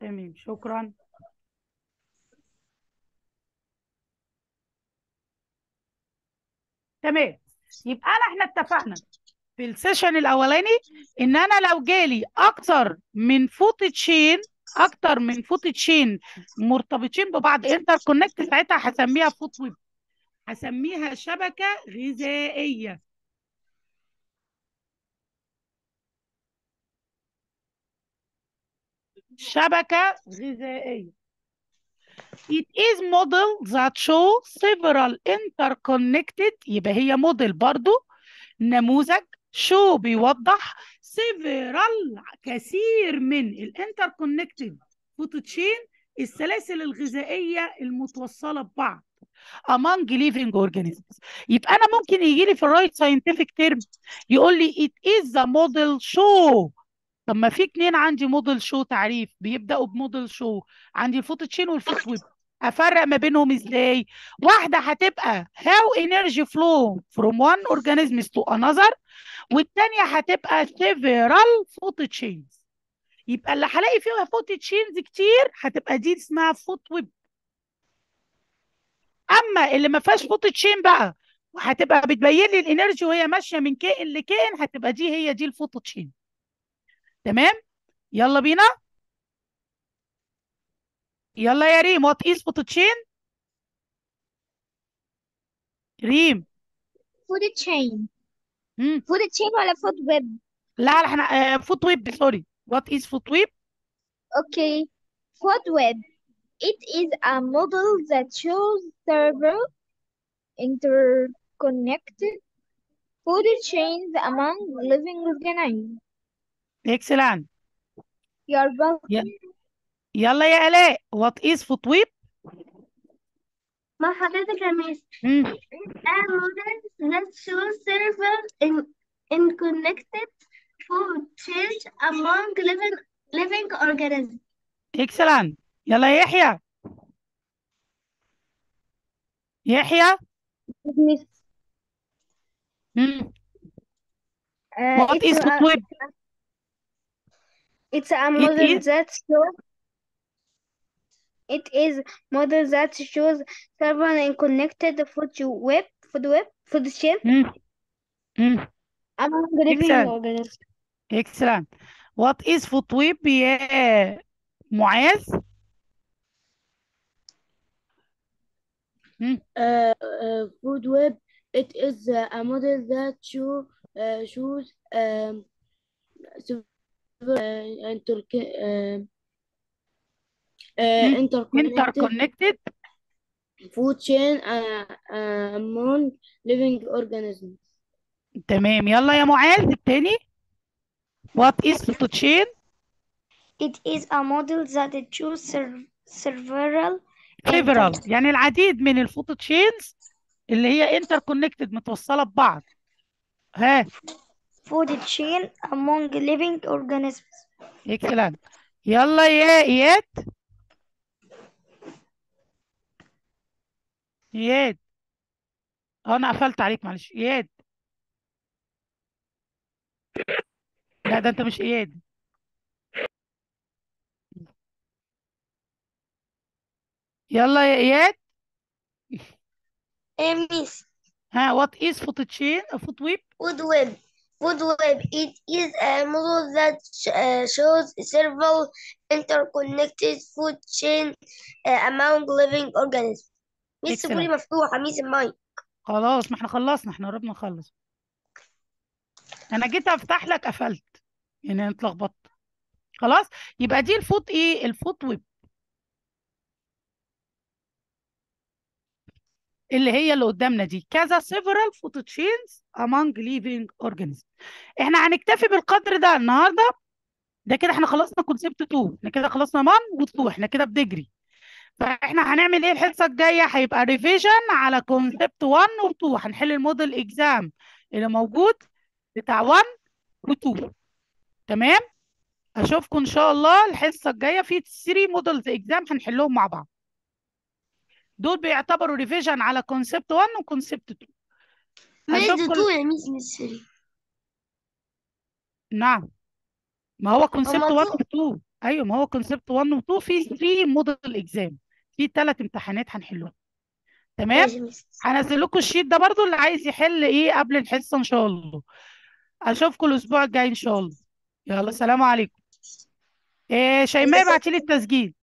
تمام شكرا تمام يبقى انا احنا اتفقنا في السيشن الاولاني ان انا لو جالي اكتر من فوت تشين اكتر من فوت تشين مرتبطين ببعض انتر كونكت ساعتها هسميها فوت ويب هسميها شبكه غذائيه شبكه غذائيه It is model that show several interconnected يبقى هي موديل برضو نموذج شو بيوضح several كثير من الانتركونكتد فوتو تشين السلاسل الغذائية المتوصلة ببعض among living organisms يبقى أنا ممكن يجي لي في الرايت ساينتفك تيرم يقول لي it is the model show طب ما في اتنين عندي موديل شو تعريف بيبدأوا بموديل شو عندي الفوتو تشين والفوت ويب افرق ما بينهم ازاي واحده هتبقى how energy flow from one organism to another والتانية هتبقى several foot chains يبقى اللي هلاقي فيها فوت تشينز كتير هتبقى دي اسمها فوت ويب اما اللي ما فيهاش فوت تشين بقى وهتبقى بتبين لي الانرجي وهي ماشيه من كائن لكائن هتبقى دي هي دي الفوتو تشين تمام يلا بينا يلا يا ريم وات از فوتو تشين ريم فود تشين مم. فود تشين ولا فود ويب لا لا احنا فوت ويب سوري وات از فوت ويب اوكي فود ويب it is a model that shows several interconnected food chains among living organisms اكسلنت you're welcome يلا يا الاء وات از فوت ويب ما حضرتك يا ميس مم. a model that shows several in, in connected food chains among living living organisms اكسلنت يلا يا يحيى يحيى Miss, مم. uh, وات it's از فوت a, ويب it's a it model is that shows it is model that shows several and connected food web food web food chain مم. مم. among living اكسلنت organisms اكسلنت وات از فوت ويب يا معاذ مم. uh, uh, food web it is uh, a model that show uh, shows um, several, uh, inter uh, uh, مم. interconnected interconnected food chain uh, uh, among living organisms تمام يلا يا معاذ التاني وات از فوتو تشين It is a model that shows sev- several several inter يعني العديد من الفوتو تشينز اللي هي interconnected متوصلة ببعض ها food chain among living organisms. اكسلنت يلا يا اياد اياد اه انا قفلت عليك معلش اياد لا ده انت مش اياد يلا يا اياد Miss ها وات از فوتو تشين فوت ويب Food web. Food web. It is a model that uh, shows several interconnected food chain uh, among living organisms. ميس سيبولي اكسلنت مفتوحة ميس المايك خلاص ما احنا خلصنا احنا قربنا نخلص انا جيت افتح لك قفلت يعني انا اتلخبطت خلاص يبقى دي الفوت ايه الفوت ويب اللي هي اللي قدامنا دي كذا several photo chains among living organisms احنا هنكتفي بالقدر ده النهارده ده كده احنا خلصنا كونسبت 2 احنا كده خلصنا 1 و 2 احنا كده بنجري فاحنا هنعمل ايه الحصه الجايه هيبقى ريفيجن على كونسبت 1 و 2 هنحل الموديل اكزام اللي موجود بتاع 1 و 2 تمام اشوفكم ان شاء الله الحصه الجايه في 3 موديلز اكزام هنحلهم مع بعض دول بيعتبروا ريفيجن على كونسبت 1 وكونسبت 2 ميس اشوفكم تو يا ميس ميس سوري نعم ما هو كونسبت هما 1 تو و 2 ايوه ما هو كونسبت 1 و 2 في 3 موديل اكزام في ثلاث امتحانات هنحلهم تمام ماشي مس هنزل لكم الشيت ده برضو اللي عايز يحل ايه قبل الحصه ان شاء الله اشوفكم الاسبوع الجاي ان شاء الله يلا سلام عليكم إيه شيماء ابعتي لي التسجيل